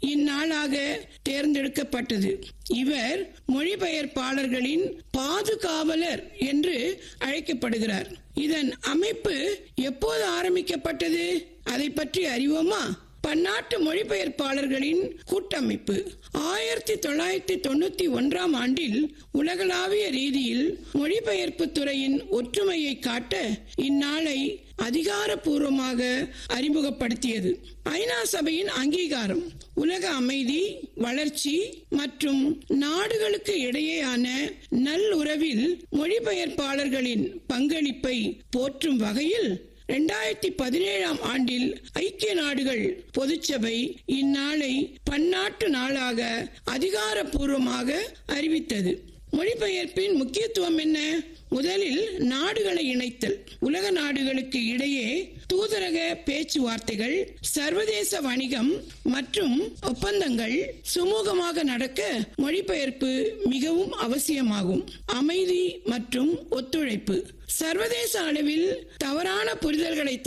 இந்நாளாக தேர்ந்தெடுக்கப்பட்டது இவர் மொழிபெயர்ப்பாளர்களின் பாதுகாவலர் என்று அழைக்கப்படுகிறார் இதன் அமைப்பு எப்போது ஆரம்பிக்கப்பட்டது அதை பற்றி அறிவோமா பன்னாட்டு மொழிபெயர்ப்பாளர்களின் கூட்டமைப்பு ஆயிரத்தி தொள்ளாயிரத்தி தொண்ணூத்தி ஒன்றாம் ஆண்டில் உலகளாவிய ரீதியில் மொழிபெயர்ப்பு துறையின் ஒற்றுமையை காட்ட இந்நாளை அதிகாரப்பூர்வமாக அறிமுகப்படுத்தியது ஐநா சபையின் அங்கீகாரம் உலக அமைதி வளர்ச்சி மற்றும் நாடுகளுக்கு இடையேயான நல்லுறவில் மொழிபெயர்ப்பாளர்களின் பங்களிப்பை போற்றும் வகையில் இரண்டாயிரத்தி பதினேழாம் ஆண்டில் ஐக்கிய நாடுகள் பொதுச்சபை இந்நாளை பன்னாட்டு நாளாக அதிகாரப்பூர்வமாக அறிவித்தது மொழிபெயர்ப்பின் முக்கியத்துவம் என்ன முதலில் நாடுகளை இணைத்தல் உலக நாடுகளுக்கு இடையே தூதரக பேச்சுவார்த்தைகள் சர்வதேச வணிகம் மற்றும் ஒப்பந்தங்கள் சுமூகமாக நடக்க மொழிபெயர்ப்பு மிகவும் அவசியமாகும் அமைதி மற்றும் ஒத்துழைப்பு சர்வதேச அளவில் தவறான புரிதல்களை